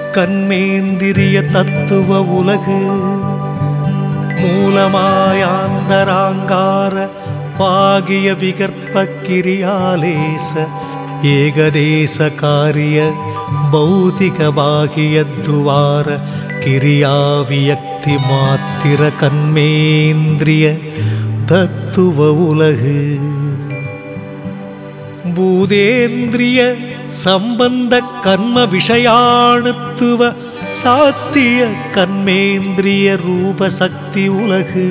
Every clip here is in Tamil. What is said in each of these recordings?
கண்மேந்திரிய தத்துவ உலகு மூலமாயாந்தராங்கார பாகிய விகற்ப கிரியாலேச ஏகதேச காரிய பௌதிக பாகிய துவார கிரியாவியக்தி மாத்திர கண்மேந்திரிய தத்துவ உலகு பூதேந்திரிய சம்பந்த கர்ம விஷயாணுத்துவ சாத்திய கர்மேந்திரிய ரூபசக்தி உலகு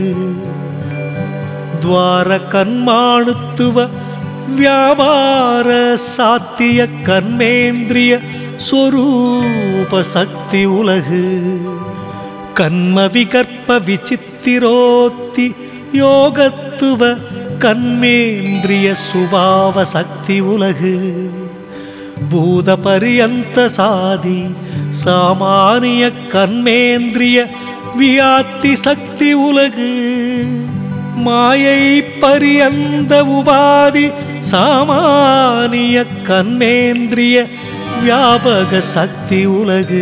துவார கர்மாணுத்துவ வியாபார சாத்திய கர்மேந்திரிய சொரூப சக்தி உலகு கண்ம விகற்ப விசித்திரோத்தி யோகத்துவ கண்மேந்திரிய சுபாவ சக்தி உலகு பூத பரியந்த சாதி சாமானிய கண்மேந்திரிய வியாத்தி சக்தி உலகு மாயை பரியந்த உபாதி சாமானிய கண்மேந்திரிய வியாபக சக்தி உலகு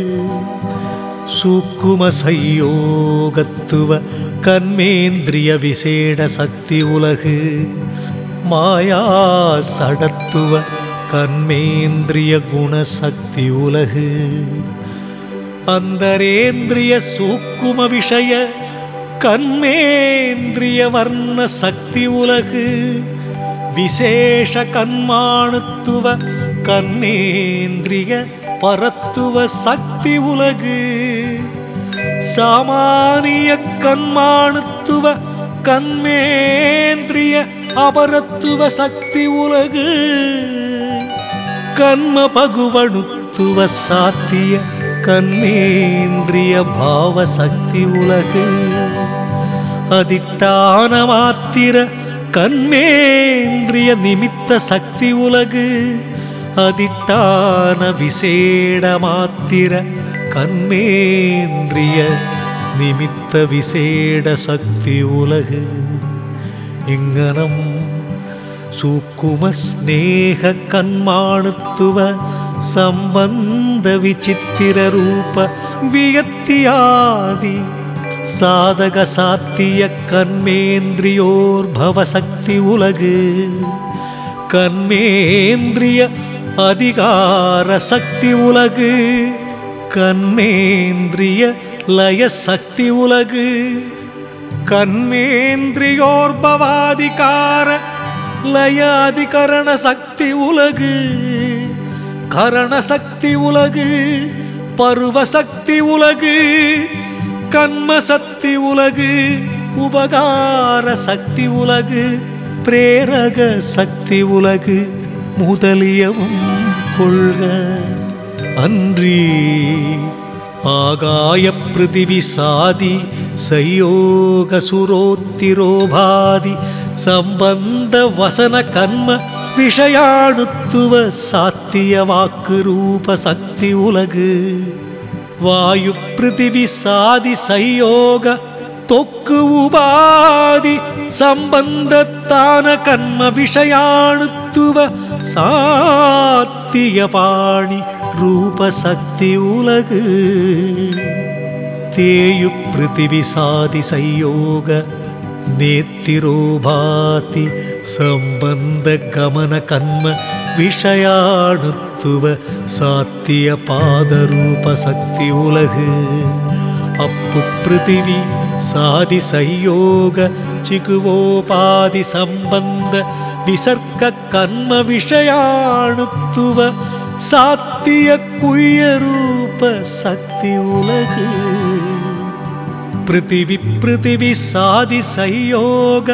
சூக்கும சையோகத்துவ கண்மேந்திரிய விசேட சக்தி உலகு மாயா சடத்துவ கண்மேந்திரிய குணசக்தி உலகு அந்தரேந்திரிய சூக்கும விஷய கண்மேந்திரிய வர்ண சக்தி உலகு விசேஷ கண்மாணுத்துவ கண்ணேந்திரிய பரத்துவ சக்தி உலகு சாமானிய கண்மாணுத்துவ கண்மேந்திரிய அபரத்துவ சக்தி உலகு கண்ம பகுவணுத்துவ சாத்திய கண்மேந்திரிய பாவ சக்தி உலகு அதிட்டான மாத்திர கண்மேந்திரிய நிமித்த சக்தி உலகு அதிட்டான விசேட மாத்திர கண்மேந்திரிய நிமித்த விசேட சக்தி உலகு இங்கனம் சூக்கும ஸ்நேக கண்மாணுத்துவ சம்பந்த விசித்திர ரூப வியத்தியாதி சாதக சாத்திய கண்மேந்திரியோர்பவ சக்தி உலகு கண்மேந்திரிய அதிகார சக்தி உலகு கண்மேந்திரிய லய சக்தி உலகு கண்மேந்திரியோர்பவாதிகார லயாதிகரண சக்தி உலகு கரண சக்தி உலகு பருவ சக்தி உலகு கண்ம சக்தி உலகு உபகார சக்தி உலகு பிரேரக சக்தி உலகு முதலியவும் கொள்க அன்றி ஆகாய பிருதிவி சாதி சயோக சுரோத்திரோபாதி சம்பந்த வசன கர்ம விஷயாணுத்துவ சாத்திய வாக்கு ரூப சக்தி உலகு வாயு பிருதிவி சாதி சயோக தொக்கு உபாதி சம்பந்தத்தான கர்ம விஷயாணுத்துவ சாத்திய பாணி ரூப சக்தி உலகு தேயு பிருதிவி சாதி சயோக நேத்திரோபாதி சம்பந்த கமன கர்ம விஷயாணுத்துவ சாத்திய பாதரூப சக்தி உலகு அப்பு பிருதிவி சாதி சையோக சிகுவோபாதி சம்பந்த விசர்க்க கர்ம விஷயாணுத்துவ சாத்திய குய்ய ரூப சக்தி உலகு பிருத்திவி பிருத்திவி சாதி சையோக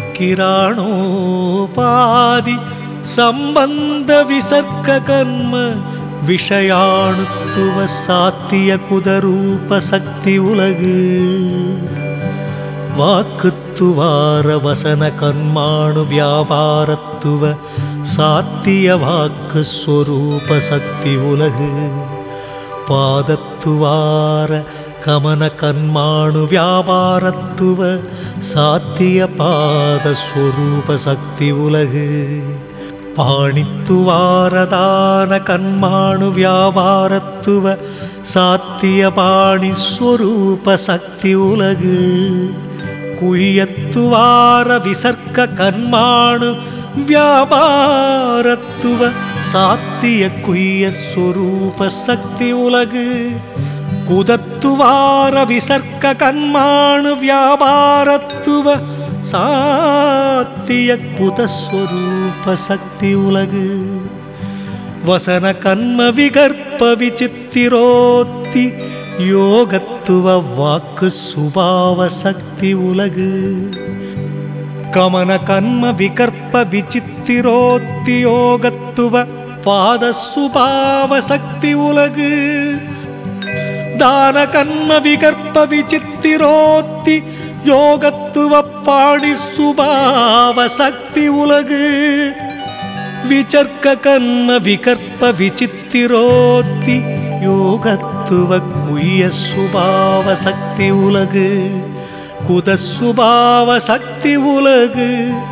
கிராணோபாதி சம்பந்த விசர்க்க கர்ம விஷயாணுத்துவ சாத்திய குதரூப சக்தி உலகு வாக்குத்துவார வசன கர்மாணு வியாபாரத்துவ சாத்திய வாக்கு ஸ்வரூப சக்தி உலகு பாதத்துவார கமன கர்மாணு வியாபாரத்துவ சாத்திய பாத ஸ்வரூப சக்தி உலகு ಪಾಣಿತ್ತುವಾರದಾನ ಕನ್ಮಾಣು ವ್ಯಾಪಾರತ್ತುವ ಸಾತ್ಯ ಪಾಣಿ ಸ್ವರೂಪ சக்தி உலகு குய்யத்துவார விசர்க்க கன்மாணு வியாபாரத்துவ சாத்திய குய்ய ஸ்வரூப சக்தி உலகு குதத்துவார விசர்க்க கன்மாணு வியாபாரத்துவ சாத்திய குதஸ்வரூப சக்தி உலகு ವಸನ ಕನ್ಮ ವಿಗರ್ಪ ವಿಚಿತ್ತಿರೋತ್ತಿ ಯೋಗತ್ವ ವಾಕ್ ಸುಭಾವ சக்தி உலகு கமன கன்ம விகற்ப விசித்திரோத்தி யோகத்துவ பாத சுபாவ சக்தி உலகு தான கன்ம விகற்ப விசித்திரோத்தி யோகத்துவ பாடி சுபாவ சக்தி உலகு ವಿಚರ್ಕ ಕನ್ಮ ವಿಕರ್ಪ ವಿಚಿತ್ತಿರೋತ್ತಿ ಯೋಗತ್ವ ಕುಯ್ಯ சுபாவ சக்தி உலகு குத சுபாவ சக்தி உலகு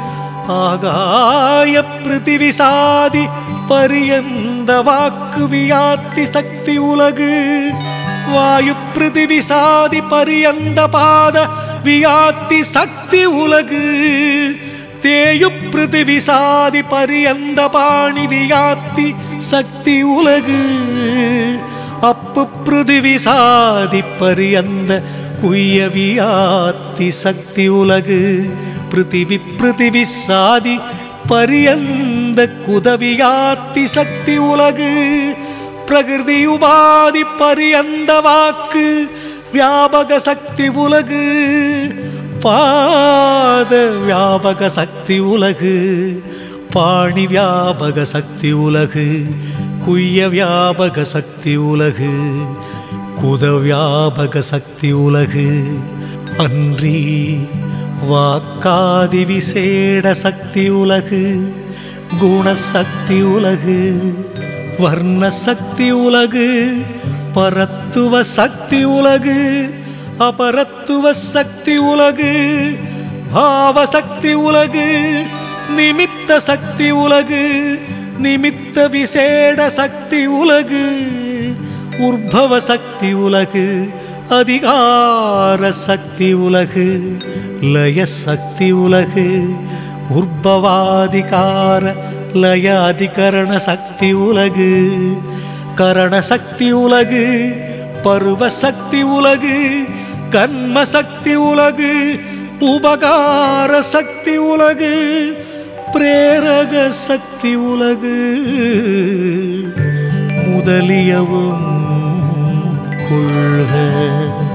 ஆகாய பிருத்திவி சாதி பரியந்த வாக்கு வியாத்தி சக்தி உலகு வாயு பிருத்திவி சாதி பரியந்த பாத வியாத்தி சக்தி உலகு தேயு பிருத்திவி சாதி பரியந்த பாணி வியாத்தி சக்தி உலகு அப்பு பிருத்திவி சாதி பரியந்த குய்ய வியாத்தி சக்தி உலகு பிருத்திவி பிருத்திவி சாதி பரியந்த குதவியாத்தி சக்தி உலகு பிரகிருதி உபாதி பரியந்த வாக்கு வியாபக சக்தி உலகு பாத வியாபக சக்தி உலகு பாணி வியாபக சக்தி உலகு குய்ய வியாபக சக்தி உலகு குத வியாபக சக்தி உலகு அன்றி வாக்காதி விசேட சக்தி உலகு குணசக்தி உலகு வர்ண சக்தி உலகு பரத்துவ சக்தி உலகு அபரத்துவ சக்தி உலகு பாவ சக்தி உலகு நிமித்த சக்தி உலகு நிமித்த விசேட சக்தி உலகு உற்பவ சக்தி உலகு அதிகார சக்தி உலகு லய சக்தி உலகு உற்பவாதிகார லய அதிகரண சக்தி உலகு கரண சக்தி உலகு பருவ சக்தி உலகு கன்ம சக்தி உலகு உபகார சக்தி உலகு பிரேரக சக்தி உலகு முதலியவும் கொள்க